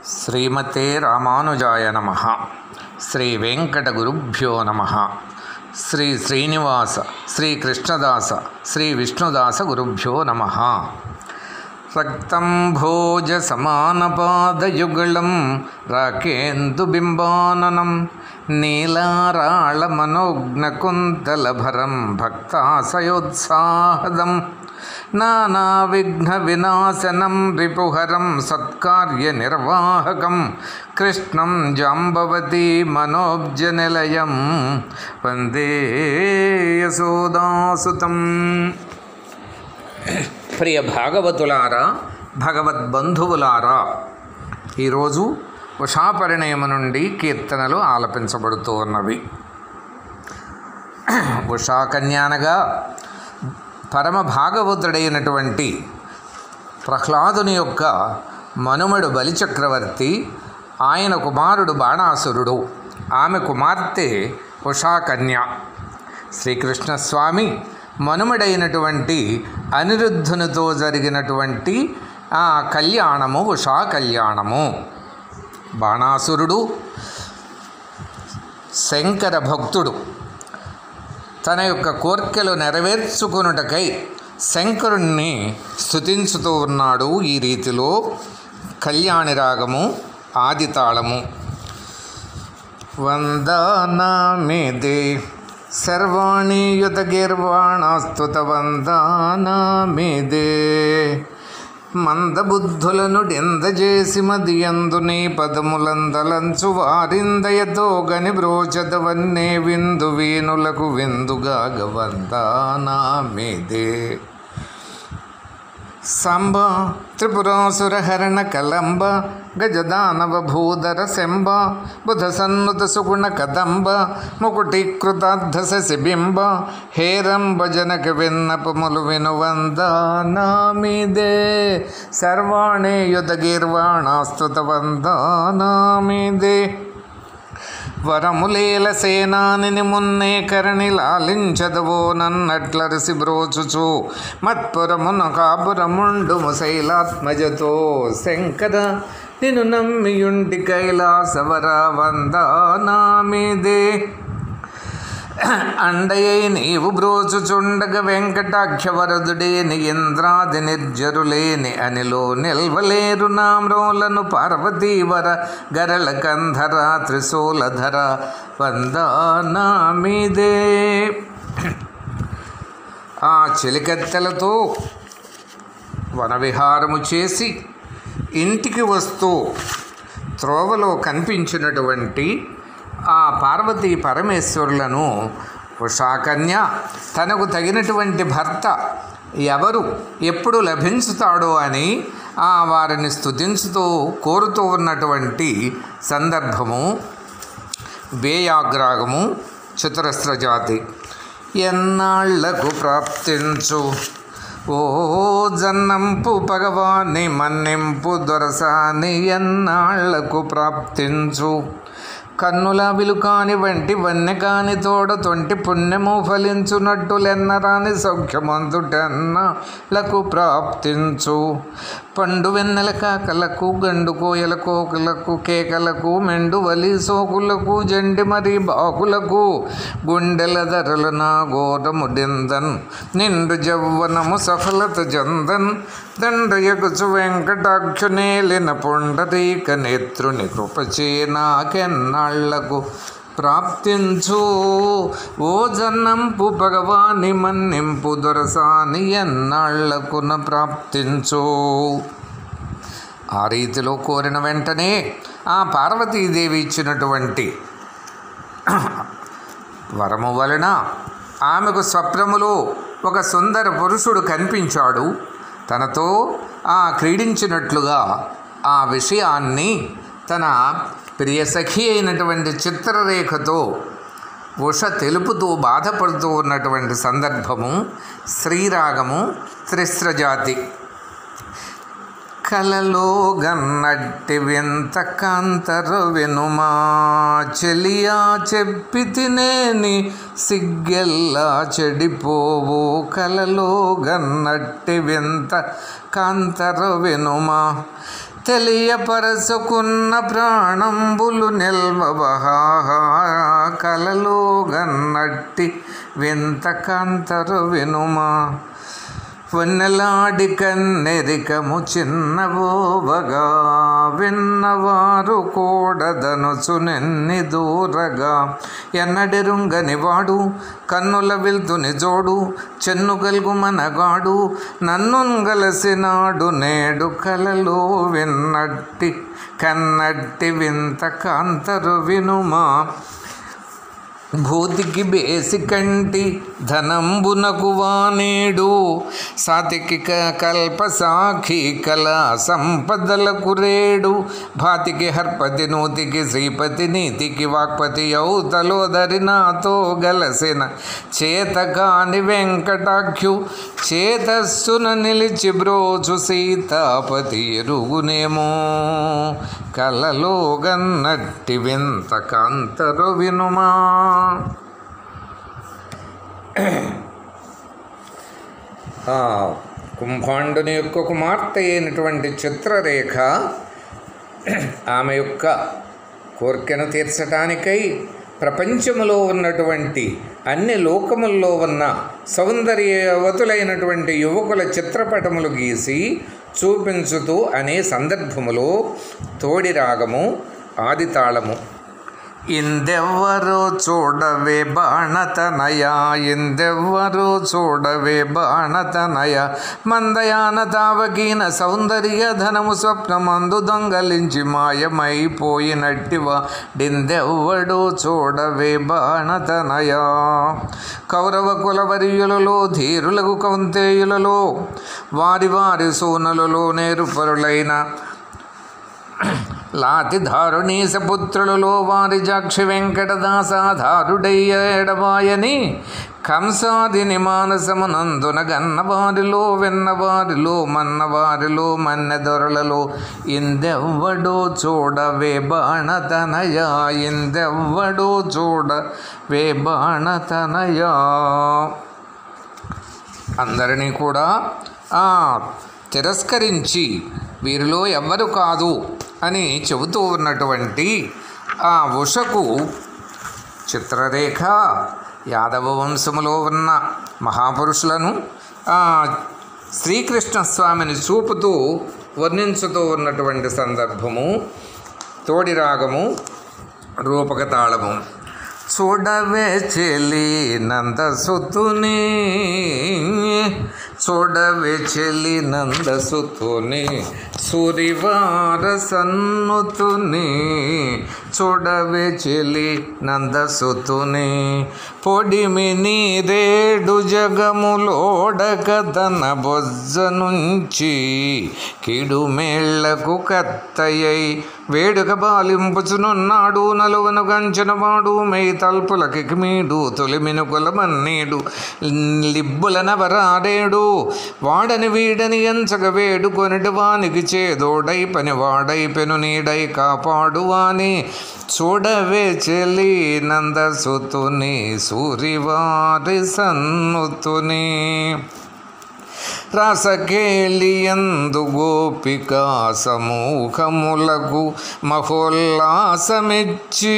శ్రీమతే రామానుజాయ నమ శ్రీ వెంకటగురుభ్యో నమ శ్రీ శ్రీనివాస శ్రీ కృష్ణదాస శ్రీ విష్ణుదాస గురుభ్యో నమ రక్తం భోజ సమానపాదయుగళం రాకేందుబింబాననం నీలారాళమనోజ్ఞకుంతలభరం భక్తాశయోత్సాహదం నానావిఘ్నవినాశనం రిపుహరం సత్కార్యనిర్వాహకం కృష్ణం జాంబవతీ మనోబ్జనిలయం వందే యశోదాసుతం ప్రియ భాగవతులారా భగవద్బంధువులారా ఈరోజు ఉషాపరిణయము నుండి కీర్తనలు ఆలపించబడుతూ ఉన్నవి ఉషాకన్యానగా పరమ భాగవతుడైనటువంటి ప్రహ్లాదుని యొక్క మనుమడు బలిచక్రవర్తి ఆయన కుమారుడు బాణాసురుడు ఆమె కుమార్తె ఉషాకన్య శ్రీకృష్ణస్వామి మనుమడైనటువంటి అనిరుద్ధునితో జరిగినటువంటి ఆ కళ్యాణము ఉషా కళ్యాణము బాణాసురుడు శంకర భక్తుడు తన యొక్క కోర్కెలు నెరవేర్చుకొనుటకై శంకరుణ్ణి స్థుతించుతూ ఉన్నాడు ఈ రీతిలో కళ్యాణి రాగము ఆదితాళము వందానామిదే సర్వాణి యుతగిర్వాణాస్తుత వందానామిదే మందబుద్ధులను ఎందజేసి మదియందు నీ పదములందలంచు వారిందయతో గని బ్రోచదవన్నే విందు వీనులకు విందుగా గవందానామిదే సాంబ త్రిపురాసురహరణ కలంబ గజదానవ భూధర శంబ బుధ సన్నుత సుగుణ కదంబ ముకుటీకృతార్థ శిబింబ హేరంబ జనక విన్నపములు వినువందానామిదే సర్వాణే యుధగీర్వాణాస్తుత వందానామిదే వరములేల సేనానిని మున్నే కరణి లాలించదవో నన్నట్లరసి బ్రోచుచు మత్పురమున కాపురముండు ముశైలాత్మజతో శంకర నిన్ను నమ్మియుంటి కైలాసవర వందానామిదే అండయై నీవు బ్రోచుచుండగ వెంకటాఖ్యవరదుడేని ఇంద్రాది నిర్జరులేని అనిలో నిల్వలేరు నామ్రోలను పార్వతీవర గరళ కంధర త్రిశూలధర వందానామిదే ఆ చెలికత్తెలతో వనవిహారము చేసి ఇంటికి వస్తూ త్రోవలో కనిపించినటువంటి ఆ పార్వతీ పరమేశ్వరులను ఉషాకన్య తనకు తగినటువంటి భర్త ఎవరు ఎప్పుడు లభించుతాడో అని ఆ వారిని స్తుతించుతూ కోరుతూ ఉన్నటువంటి సందర్భము వేయాగ్రాగము చతురస్ర జాతి ఎన్నాళ్లకు ప్రాప్తించు ఓ జన్నంపు పగవాని మన్నింపు దొరసాని ఎన్నాళ్లకు ప్రాప్తించు కన్నుల విలుకాని వంటి వన్నె కాని తోడ తొంటి పుణ్యము ఫలించునట్టులెన్నరాని సౌఖ్యమంతుటెన్నలకు ప్రాప్తించు పండు వెన్నెల కాకలకు గండు కోయల కోకులకు కేకలకు మెండు వలి సోకులకు జండి మరి బాకులకు గుండెల ధరలు నా ఘోరము డిందన్ నిండు జవ్వనము సఫలత జందన్ దండయగుచు వెంకటాక్షునేలిన పుండరీక నేత్రుని కృపచే నాకెన్నాళ్లకు ప్రాప్తించు ఓ జన్నంపు భగవాని మన్నింపు దొరసాని ఎన్నాళ్లకున ప్రాప్తించు ఆ రీతిలో కోరిన వెంటనే ఆ పార్వతీదేవి ఇచ్చినటువంటి వరము వలన ఆమెకు స్వప్నములో ఒక సుందర పురుషుడు కనిపించాడు తనతో ఆ క్రీడించినట్లుగా ఆ విషయాన్ని తన ప్రియ సఖి అయినటువంటి చిత్రరేఖతో ఉష తెలుపుతూ బాధపడుతూ ఉన్నటువంటి సందర్భము శ్రీరాగము త్రిస్రజాతి కలలో గన్నట్టి వింత కాంతరు వినుమా చెలియా చెప్పి తినేని సిగ్గెల్లా చెడిపోవు కలలో గన్నట్టి వింత కాంతరు వినుమా తెలియపరచుకున్న ప్రాణంబులు నిల్వబహాహ కలలో గన్నట్టి వింత కంతరు వినుమా వన్నెలాడి కన్నెరికము చిన్నబోవగా విన్నవారు కూడదనుచు నెన్ని దూరగా ఎన్నడెరుంగని వాడు కన్నుల వెళ్తుని జోడు చెన్ను గల్గు మనగాడు నన్నుంగలసినాడు నేడు కలలో విన్నట్టి కన్నట్టి వింత కాంతరు వినుమా భూతికి బేసి కంటి ధనంబునకు వానేడు సాతికి క- కల్ప సాఖి కళ సంపదలకు రేడు భాతికి హర్పతి నూతికి శ్రీపతి నీతికి వాక్పతి ఔతలోదరి నాతో గలసిన చేతకాని వెంకటాఖ్యు చేతస్సున నిలిచి బ్రోచు సీతాపతి ఎరుగునేమో కలలో గన్నట్టి వింత కాంతరు వినుమా ఆ, కుంభాండుని యొక్క కుమార్తె అయినటువంటి చిత్రరేఖ ఆమె యొక్క కోరికను తీర్చటానికై ప్రపంచములో ఉన్నటువంటి అన్ని లోకముల్లో ఉన్న సౌందర్యవతులైనటువంటి యువకుల చిత్రపటములు గీసి చూపించుతూ అనే సందర్భములో తోడి రాగము ఆదితాళము ఇందెవ్వరో చూడవే బాణతనయ ఇందెవ్వరో చూడవే బాణతనయ మందయాన తావకీన సౌందర్య ధనము స్వప్నమందు దొంగలించి మాయమైపోయినట్టివా డిందెవ్వడో చూడవే బాణతనయ కౌరవ కులవర్యులలో ధీరులకు కౌంతేయులలో వారి వారి సూనలలో నేరుపరులైన లాతి దారుణీసపుత్రులలో వారి జాక్షి వెంకటదాసాధారుడయ్యేడవాయని కంసాదిని మానసమునందున గన్నవారిలో వెన్నవారిలో మన్నవారిలో మన్నెదొరలలో ఇందెవ్వడో చూడవే బాణతనయా ఇందెవ్వడో చూడవే బాణతనయా అందరినీ కూడా ఆ, తిరస్కరించి వీరిలో ఎవ్వరు కాదు అని చెబుతూ ఉన్నటువంటి ఆ ఉషకు చిత్రరేఖ యాదవ వంశములో ఉన్న మహాపురుషులను ఆ శ్రీకృష్ణ స్వామిని చూపుతూ వర్ణించుతూ ఉన్నటువంటి సందర్భము తోడి రాగము రూపక తాళము చూడవే చెలి నందసుతుని చూడవే చెలి నందసుతుని సూరివార సన్నుతుని చూడవే చెలి నందసుతుని పొడిమి నీరేడు జగములోడక తన బొజ్జ నుంచి కిడు మేళ్లకు కత్తయ్యై వేడుక బాలింపుచునున్నాడు నలువను గంచిన మై తల్పులకి మీడు తొలిమినుకుల మన్నీడు లిబ్బుల నవరాడేడు వాడని వీడని ఎంచగ వేడుకొనిటి వానికి చేదోడై పని వాడై పెను నీడై కాపాడు వాని చూడవే చెలి నందసుతుని సూరివారి సన్నుతుని రసకేళియందు గోపికా సమూహములకు మహోల్లాసమిచ్చి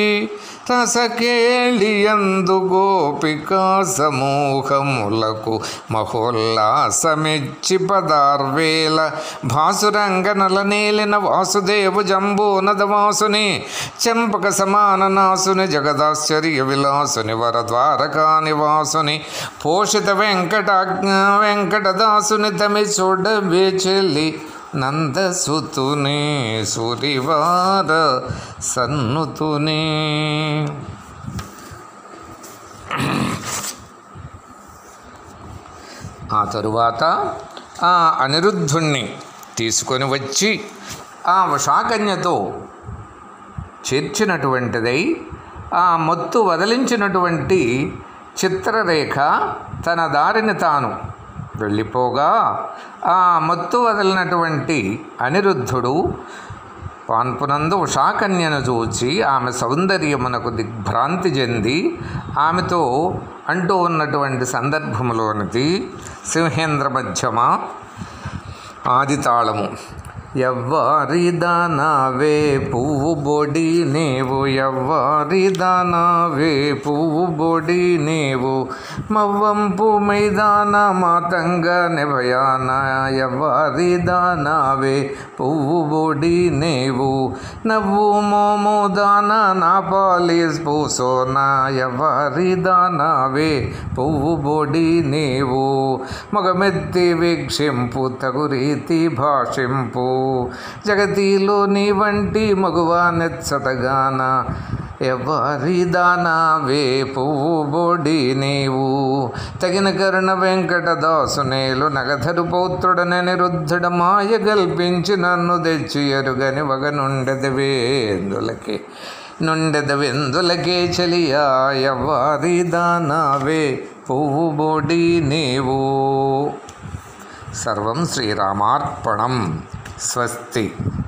రసకేళియందు గోపికా సమూహములకు మహోల్లాసమిచ్చి పదార్వేల భాసురంగనల నేలిన వాసుదేవు జంబూనద వాసుని చెంపక సమాన నాసుని జగదాశ్చర్య విలాసుని వరద్వారకా నివాసుని పోషిత వెంకట వెంకటదాసుని తమి చూడవే చెల్లి నందసుతుని సూరివార సన్నుతుని ఆ తరువాత ఆ అనిరుద్ధుణ్ణి తీసుకొని వచ్చి ఆ వషాకన్యతో చేర్చినటువంటిదై ఆ మొత్తు వదిలించినటువంటి చిత్రరేఖ తన దారిని తాను వెళ్ళిపోగా ఆ మత్తు వదిలినటువంటి అనిరుద్ధుడు పాన్పునందు ఉషాకన్యను చూచి ఆమె సౌందర్యమునకు దిగ్భ్రాంతి చెంది ఆమెతో అంటూ ఉన్నటువంటి సందర్భములోనిది సింహేంద్ర మధ్యమ ఆదితాళము ఎవ్వారిదానావే పువ్వు బొడి నీవు ఎవ్వారిదానావే పువ్వు బొడి నీవు మవ్వంపు మైదాన మాతంగ నిభయాన ఎవ్వారిదానావే పువ్వు బొడి నీవు నవ్వు మోము దాన నా పాలిస్ పూసోన ఎవ్వారిదానావే పువ్వు బొడి నీవు మగమెత్తి వీక్షింపు తగు రీతి భాషింపు జగతిలో నీ వంటి మగువ నెచ్చటగాన ఎవరిదానావే పువ్వు బొడి నీవు తగిన కరుణ వెంకటదాసునేలు నగధరు పౌత్రుడన నిరుద్ధుడ మాయ గల్పించి నన్ను తెచ్చి ఎరుగని వగ నుండెదవేందులకే నుండెదవెందులకే చలియా ఎవరిదానావే పువ్వు బొడి నీవు సర్వం శ్రీరామార్పణం స్వస్తి